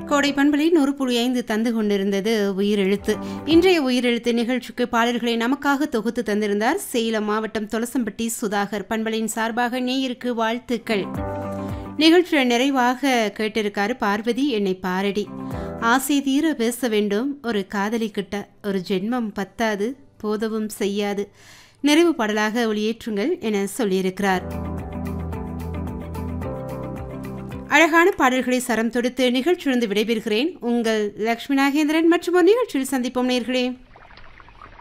கோடை பண்பலை நூறு புள்ளி ஐந்து தந்து கொண்டிருந்தது உயிரெழுத்து இன்றைய உயிரெழுத்து நிகழ்ச்சிக்கு பாடல்களை நமக்காக தொகுத்து தந்திருந்தார் சேலம் மாவட்டம் தொலசம்பட்டி சுதாகர் பண்பலையின் சார்பாக நேயருக்கு வாழ்த்துக்கள் நிகழ்ச்சியை நிறைவாக கேட்டிருக்காரு பார்வதி என்னை பாரடி ஆசை தீர பேச வேண்டும் ஒரு காதலி கிட்ட ஒரு ஜென்மம் பத்தாது போதவும் செய்யாது நிறைவு பாடலாக ஒளியேற்றுங்கள் என சொல்லியிருக்கிறார் அழகான பாடல்களை சரம் தொடுத்து நிகழ்ச்சியிலிருந்து விடைபெறுகிறேன் உங்கள் லக்ஷ்மி நாகேந்திரன் மற்றும் ஒரு நிகழ்ச்சியில் சந்திப்போம் நேர்களே